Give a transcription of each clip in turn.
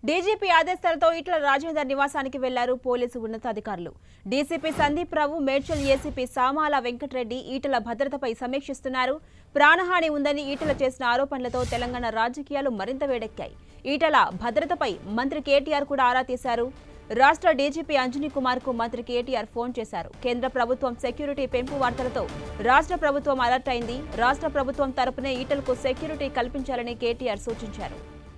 DGP ఆదేశాలతో ఈటల రాజేందర్ నివాసానికి వెళ్లారు పోలీసు ఉన్నతాధికారులు డీసీపీ సందీప్ రావు మేడ్చల్ ఏసీపీ సామాల వెంకటరెడ్డి ఈటల భద్రతపై సమీక్షిస్తున్నారు ప్రాణహాని ఉందని ఈటల చేసిన ఆరోపణలతో తెలంగాణ రాజకీయాలు మరింత వేడెక్కాయి ఈటల భద్రతపై మంత్రి కేటీఆర్ కూడా ఆరా తీశారు రాష్ట్ర డీజీపీ అంజనీ కుమార్ కు మంత్రి కేటీఆర్ ఫోన్ చేశారు కేంద్ర ప్రభుత్వం సెక్యూరిటీ పెంపు వార్తలతో రాష్ట్ర ప్రభుత్వం అలర్ట్ అయింది రాష్ట్ర ప్రభుత్వం తరపునే ఈటలకు సెక్యూరిటీ కల్పించాలని కేటీఆర్ సూచించారు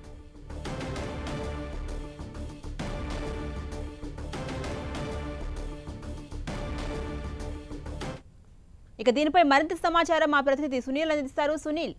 ఇక దీనిపై మరింత సమాచారం మా ప్రతినిధి సునీల్ అందిస్తారు సునీల్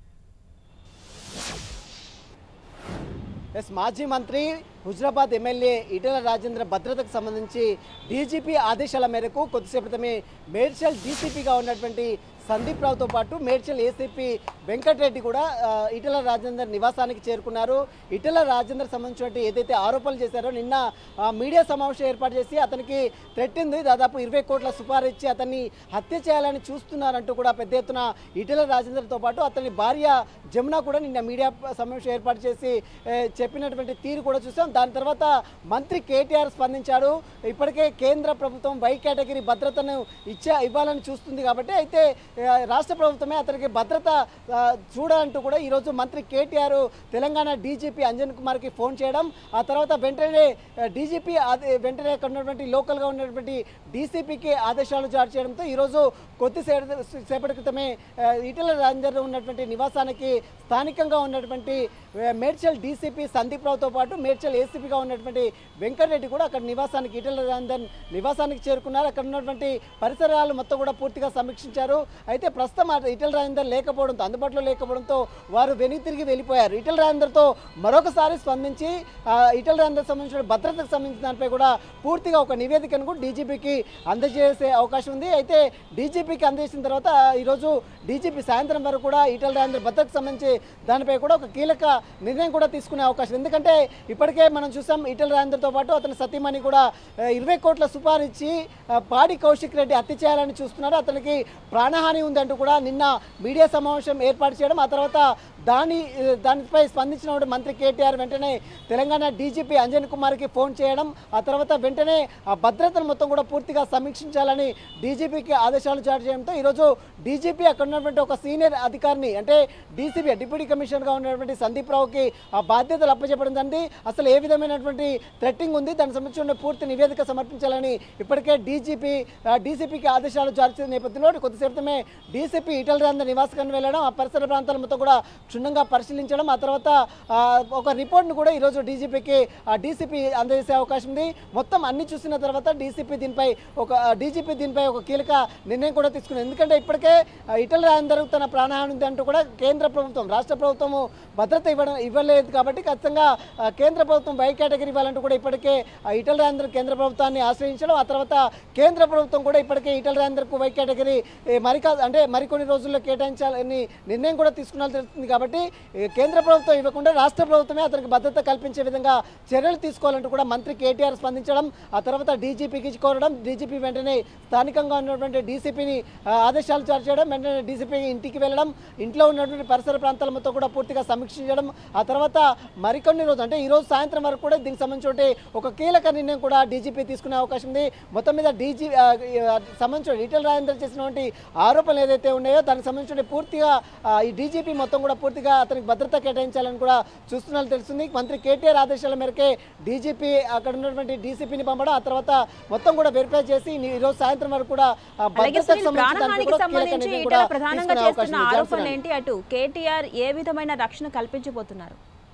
ఎస్ మాజీ మంత్రి హుజరాబాద్ ఎమ్మెల్యే ఈటెల రాజేంద్ర భద్రతకు సంబంధించి డీజీపీ ఆదేశాల మేరకు కొద్దిసేపు క్రితమే మేడ్చల్ డీసీపీగా ఉన్నటువంటి సందీప్ రావుతో పాటు మేడ్చల్ ఏసీపీ వెంకటరెడ్డి కూడా ఆ, ఈటెల రాజేందర్ నివాసానికి చేరుకున్నారు ఈటెల రాజేందర్ సంబంధించినటువంటి ఏదైతే ఆరోపణలు చేశారో నిన్న ఆ, మీడియా సమావేశం ఏర్పాటు చేసి అతనికి థ్రెట్ ఉంది దాదాపు ఇరవై కోట్ల సుపారీ ఇచ్చి అతన్ని హత్య చేయాలని చూస్తున్నారంటూ కూడా పెద్ద ఎత్తున ఈటెల రాజేందర్తో పాటు అతని భార్య జమున కూడా నిన్న మీడియా సమావేశం ఏర్పాటు చేసి ఏ, చెప్పినటువంటి తీరు కూడా చూసాం దాని తర్వాత మంత్రి కేటీఆర్ స్పందించాడు ఇప్పటికే కేంద్ర ప్రభుత్వం వై కేటగిరీ భద్రతను ఇచ్చా ఇవ్వాలని చూస్తుంది కాబట్టి అయితే ఆ, రాష్ట్ర ప్రభుత్వమే అతనికి భద్రత ఆ, చూడాలంటూ కూడా ఈరోజు మంత్రి కేటీఆర్ తెలంగాణ డీజీపీ అంజన్ కుమార్కి ఫోన్ చేయడం ఆ తర్వాత వెంటనే డీజీపీ వెంటనే అక్కడ ఉన్నటువంటి లోకల్గా ఉన్నటువంటి డీసీపీకి ఆదేశాలు జారీ చేయడంతో ఈరోజు కొద్దిసేపటి సేపటి క్రితమే ఆ, ఈటెల రాజేందర్ ఉన్నటువంటి నివాసానికి స్థానికంగా ఉన్నటువంటి ఆ, మేడ్చల్ డీసీపీ సందీప్ రావుతో పాటు మేడ్చల్ ఏసీపీగా ఉన్నటువంటి వెంకటరెడ్డి కూడా అక్కడ నివాసానికి ఈటెల రాజేందర్ నివాసానికి చేరుకున్నారు అక్కడ ఉన్నటువంటి పరిసరాలు మొత్తం కూడా పూర్తిగా సమీక్షించారు అయితే ప్రస్తుతం ఆ ఈటెల రాజేందర్ లేకపోవడంతో అందుబాటులో లేకపోవడంతో వారు వెనుక తిరిగి వెళ్ళిపోయారు ఈటెల రాజేందర్తో మరొకసారి స్పందించి ఆ, ఈటెల రాజేందర్ సంబంధించిన భద్రతకు సంబంధించిన దానిపై కూడా పూర్తిగా ఒక నివేదికను కూడా డీజీపీకి అందజేసే అవకాశం ఉంది అయితే డీజీపీకి అందజేసిన తర్వాత ఈరోజు డీజీపీ సాయంత్రం వరకు కూడా ఈటెల రాజేందర్ భద్రతకు సంబంధించి దానిపై కూడా ఒక కీలక నిర్ణయం కూడా తీసుకునే అవకాశం ఉంది. ఎందుకంటే ఇప్పటికే మనం చూసాం ఈటెల రాజేందర్తో పాటు అతని సతీమణి కూడా ఆ, ఇరవై కోట్ల సుపారీ ఇచ్చి ఆ, పాడి కౌశిక్ రెడ్డి హత్య చేయాలని చూస్తున్నారు అతనికి ప్రాణహాని ఉందంటూ కూడా నిన్న మీడియా సమావేశం ఏర్పాటు చేయడం ఆ తర్వాత దాని దానిపై స్పందించిన మంత్రి కేటీఆర్ వెంటనే తెలంగాణ డీజీపీ అంజన్ కుమార్కి ఫోన్ చేయడం ఆ తర్వాత వెంటనే ఆ భద్రతను మొత్తం కూడా పూర్తిగా సమీక్షించాలని డీజీపీకి ఆదేశాలు జారీ చేయడంతో ఈరోజు డీజీపీ అక్కడ ఉన్నటువంటి ఒక సీనియర్ అధికారిని అంటే డీసీపీ డిప్యూటీ కమిషనర్గా ఉన్నటువంటి సందీప్ రావుకి ఆ బాధ్యతలు అప్పచెప్పడం జరిగింది అసలు ఏ విధమైనటువంటి థ్రెట్టింగ్ ఉంది దానికి సంబంధించిన పూర్తి నివేదిక సమర్పించాలని ఇప్పటికే డీజీపీ డీసీపీకి ఆదేశాలు జారీ చేసిన నేపథ్యంలో కొద్దిసేపమే డీసీపీ ఈటల రాజేందర్ నివాసకాన్ని వెళ్ళడం ఆ పరిసర ప్రాంతాల మొత్తం కూడా క్షుణ్ణంగా పరిశీలించడం ఆ తర్వాత ఆ, ఒక రిపోర్ట్ను కూడా ఈరోజు డీజీపీకి డీసీపీ అందజేసే అవకాశం ఉంది మొత్తం అన్ని చూసిన తర్వాత డీసీపీ దీనిపై ఒక డీజీపీ దీనిపై ఒక కీలక నిర్ణయం కూడా తీసుకుంది ఎందుకంటే ఇప్పటికే ఆ, ఈటల రాజేందర్ తన ప్రాణహాని ఉంది అంటూ కూడా కేంద్ర ప్రభుత్వం రాష్ట్ర ప్రభుత్వము భద్రత ఇవ్వడం ఇవ్వలేదు కాబట్టి ఖచ్చితంగా ఆ, కేంద్ర ప్రభుత్వం వై కేటగిరీ ఇవ్వాలంటూ కూడా ఇప్పటికే ఆ, ఈటల రాజేందర్ కేంద్ర ప్రభుత్వాన్ని ఆశ్రయించడం ఆ తర్వాత కేంద్ర ప్రభుత్వం కూడా ఇప్పటికే ఈటల రాజేందర్కు వై కేటగిరీ ఏ, మరి కా- అంటే మరికొన్ని రోజుల్లో కేటాయించాలని నిర్ణయం కూడా తీసుకున్నది తెలుస్తుంది కాబట్టి ఏ, కేంద్ర ప్రభుత్వం ఇవ్వకుండా రాష్ట్ర ప్రభుత్వమే అతనికి భద్రత కల్పించే విధంగా చర్యలు తీసుకోవాలంటూ కూడా మంత్రి కేటీఆర్ స్పందించడం ఆ తర్వాత డీజీపీకి కోరడం డీజీపీ వెంటనే స్థానికంగా ఉన్నటువంటి డీసీపీని ఆదేశాలు జారీ చేయడం వెంటనే డీసీపీ ఇంటికి వెళ్ళడం ఇంట్లో ఉన్నటువంటి పరిసర ప్రాంతాల మొత్తం కూడా పూర్తిగా సమీక్షించడం ఆ తర్వాత మరికొన్ని రోజులు అంటే ఈ రోజు సాయంత్రం వరకు కూడా దీనికి సంబంధించి ఒక కీలక నిర్ణయం కూడా డీజీపీ తీసుకునే అవకాశం ఉంది మొత్తం మీద డీజీ ఆ, ఆ, సంబంధించిన ఈటెల రాజేందర్ చేసినటువంటి ఆరోపణలు ఏదైతే ఉన్నాయో దానికి సంబంధించిన పూర్తిగా ఆ, ఈ డీజీపీ మొత్తం కూడా పూర్తిగా అతనికి భద్రత కేటాయించాలని కూడా చూస్తున్నట్లు తెలుస్తుంది మంత్రి కేటీఆర్ ఆదేశాల మేరకే డీజీపీ అక్కడ ఉన్నటువంటి డీసీపీని పంపడం ఆ తర్వాత మొత్తం కూడా వెరిఫై చేసి ఈ రోజు సాయంత్రం వరకు కూడా ఆ, అలాగే భద్రతకు సునీల్ సంబంధించి దానికి ప్రాణహానికి కూడా కీలక సంబంధించి నిర్ణయం ఈటల కూడా ప్రధానంగా తీసుకునే అవకాశం చేస్తున్న ఉంది. ఆరోపణలు జాన్సన్ ఏంటి అటు కేటీఆర్ ఏ విధమైన రక్షణ కల్పించబోతున్నారు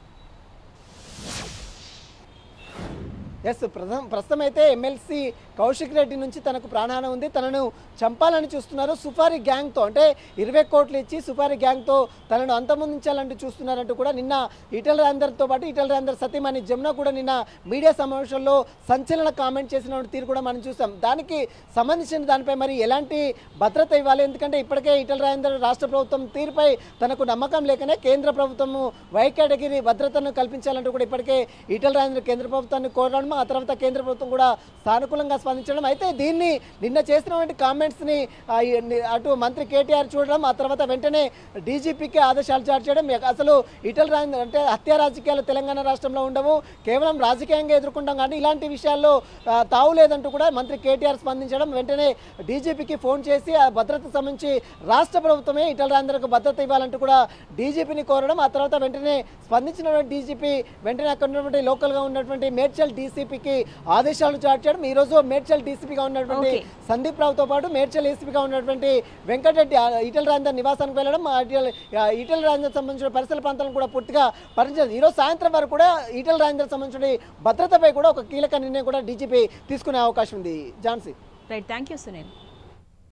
ఎస్ ప్రస్తుతం ప్రస్తుతం అయితే ఎమ్మెల్సీ కౌశిక్ రెడ్డి నుంచి తనకు ప్రాణహాని ఉంది తనను చంపాలని చూస్తున్నారు సుపారీ గ్యాంగ్తో అంటే ఇరవై కోట్లు ఇచ్చి సుపారీ గ్యాంగ్తో తనను అంతమొందించాలంటూ చూస్తున్నారంటూ కూడా నిన్న ఈటల రాజేందర్తో పాటు ఈటల రాజేందర్ సతీమణి జమున కూడా నిన్న మీడియా సమావేశంలో సంచలన కామెంట్ చేసిన తీరు కూడా మనం చూసాం దానికి సంబంధించిన దానిపై మరి ఎలాంటి భద్రత ఇవ్వాలి ఎందుకంటే ఇప్పటికే ఈటల రాజేందర్ రాష్ట్ర ప్రభుత్వం తీరుపై తనకు నమ్మకం లేకనే కేంద్ర ప్రభుత్వము వై కేటగిరీ భద్రతను కల్పించాలంటూ కూడా ఇప్పటికే ఈటల రాజేందర్ కేంద్ర ప్రభుత్వాన్ని కోరడం ఆ తర్వాత కేంద్ర ప్రభుత్వం కూడా సానుకూలంగా స్పందించడం అయితే దీన్ని నిన్న చేసినటువంటి కామెంట్స్ని ఆ, ఈ- ని- అటు మంత్రి కేటీఆర్ చూడడం ఆ తర్వాత వెంటనే డీజీపీకి ఆదేశాలు జారీ చేయడం ఇక అసలు ఇటల్ రాజేంద్ర అంటే హత్య రాజకీయాలు తెలంగాణ రాష్ట్రంలో ఉండవు కేవలం రాజకీయంగా ఎదుర్కొంటాం కానీ ఇలాంటి విషయాల్లో ఆ, తావు లేదంటూ కూడా మంత్రి కేటీఆర్ స్పందించడం వెంటనే డీజీపీకి ఫోన్ చేసి ఆ భద్రతకు సంబంధించి రాష్ట్ర ప్రభుత్వమే ఇటల్ రాజేంద్రకు భద్రత ఇవ్వాలంటూ కూడా డీజీపీని కోరడం ఆ తర్వాత వెంటనే స్పందించినటువంటి డీజీపీ వెంటనే అక్కడ ఉన్నటువంటి లోకల్గా ఉన్నటువంటి మేడ్చల్ డీసీపీకి ఆదేశాలు జారీ చేయడం ఈ రోజు మేడ్చల్ డీసీపీగా ఉన్నటువంటి Okay. సందీప్ రావుతో పాటు మేడ్చల్ ఏసీపీగా ఉన్నటువంటి వెంకటరెడ్డి ఆ, ఈటెల రాజేందర్ నివాసానికి వెళ్ళడం ఆ ఈటెల ఆ, ఈటెల రాజేందర్ సంబంధించిన పరిసర ప్రాంతాలను కూడా పూర్తిగా పరిచయం ఈ రోజు సాయంత్రం వరకు కూడా ఈటెల రాజేందర్ సంబంధించిన భద్రతపై కూడా ఒక కీలక నిర్ణయం కూడా డీజీపీ తీసుకునే అవకాశం ఉంది Jhansi right thank you Sunil